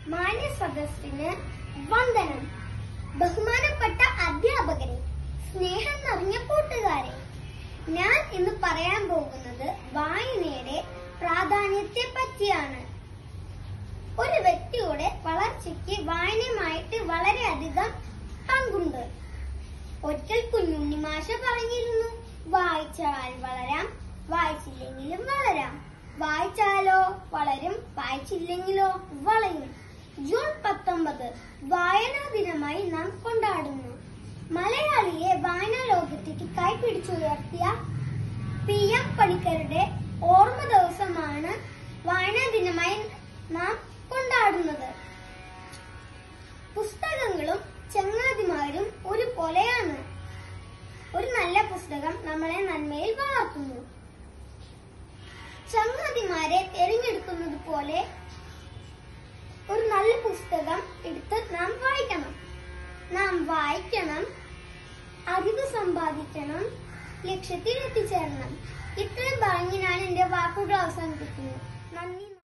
മാന്യ സദസ്സിന് വന്ദനം ബഹുമാനപ്പെട്ട അധ്യാപകരെ സ്നേഹം നിറഞ്ഞ കൂട്ടുകാരെ ഞാൻ ഇന്ന് പറയാൻ പോകുന്നത് വായനയുടെ പ്രാധാന്യത്തെ പറ്റിയാണ് ഒരു വ്യക്തിയുടെ വളർച്ചയ്ക്ക് വായനയുമായിട്ട് വളരെയധികം പങ്കുണ്ട് ഒരിക്കൽ കുഞ്ഞുണ്ണി മാഷ പറഞ്ഞിരുന്നു വായിച്ചാൽ വളരാം വായിച്ചില്ലെങ്കിലും വളരാം വായിച്ചാലോ വളരും വായിച്ചില്ലെങ്കിലോ വളയും ജൂൺ പത്തൊമ്പത് വായനാ ദിനമായി നാം കൊണ്ടാടുന്നു മലയാളിയെ വായനാ ലോകത്തേക്ക് കൈപിടിച്ചുയർത്തിയ പി എം പണിക്കരുടെ ഓർമ്മ ദിവസമാണ് വായനാ ദിനമായി നാം കൊണ്ടാടുന്നത് പുസ്തകങ്ങളും ചങ്ങാതിമാരും ഒരുപോലെയാണ് ഒരു നല്ല പുസ്തകം നമ്മളെ നന്മയിൽ വളർത്തുന്നു ചങ്ങാതിമാരെ തിരഞ്ഞെടുക്കുന്നത് പോലെ ഒരു നല്ല പുസ്തകം എടുത്ത് നാം വായിക്കണം നാം വായിക്കണം അറിവ് സമ്പാദിക്കണം ലക്ഷ്യത്തിൽ എത്തിച്ചേരണം ഇത്രയും പറഞ്ഞ് ഞാൻ എന്റെ വാക്കുകൾ അവസാനിപ്പിക്കുന്നു നന്ദി